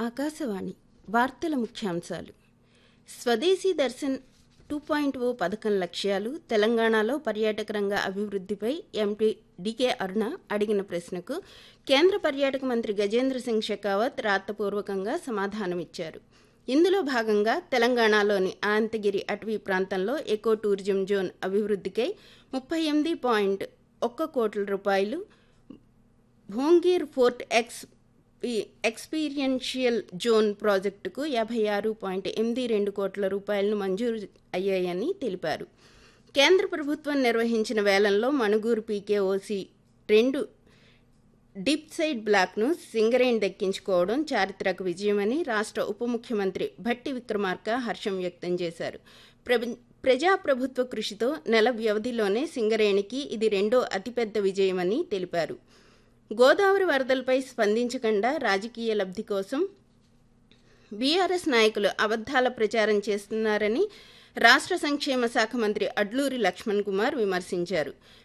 ఆకాశవాణి వార్తల ముఖ్యాంశాలు స్వదేశీ దర్శన్ టూ పాయింట్ ఓ పథకం లక్ష్యాలు తెలంగాణలో పర్యాటక రంగ అభివృద్ధిపై ఎంపీ డికే అరుణ అడిగిన ప్రశ్నకు కేంద్ర పర్యాటక మంత్రి గజేంద్ర సింగ్ షెకావత్ రాతపూర్వకంగా సమాధానమిచ్చారు ఇందులో భాగంగా తెలంగాణలోని అనంతగిరి అటవీ ప్రాంతంలో ఎకో టూరిజం జోన్ అభివృద్ధికై ముప్పై ఎనిమిది పాయింట్ ఒక్క కోట్ల రూపాయలు భోంగీర్ ఫోర్ట్ ఎక్స్ ఈ ఎక్స్పీరియన్షియల్ జోన్ ప్రాజెక్టుకు యాభై ఆరు పాయింట్ ఎనిమిది రెండు కోట్ల రూపాయలను మంజూరు అయ్యాయని తెలిపారు కేంద్ర ప్రభుత్వం నిర్వహించిన వేలంలో మణుగూరు పీకేఓసి రెండు డీప్ సైడ్ బ్లాక్ను సింగరేణి దక్కించుకోవడం చారిత్రక విజయమని రాష్ట్ర ఉప ముఖ్యమంత్రి భట్టి విక్రమార్క హర్షం వ్యక్తం చేశారు ప్రభ ప్రజాప్రభుత్వ కృషితో నెల వ్యవధిలోనే సింగరేణికి ఇది రెండో అతిపెద్ద విజయమని తెలిపారు గోదావరి వరదలపై స్పందించకుండా రాజకీయ లబ్ధి కోసం బీఆర్ఎస్ నాయకులు అబద్ధాల ప్రచారం చేస్తున్నారని రాష్ట్ర సంక్షేమ శాఖ మంత్రి అడ్లూరి లక్ష్మణ్ కుమార్ విమర్శించారు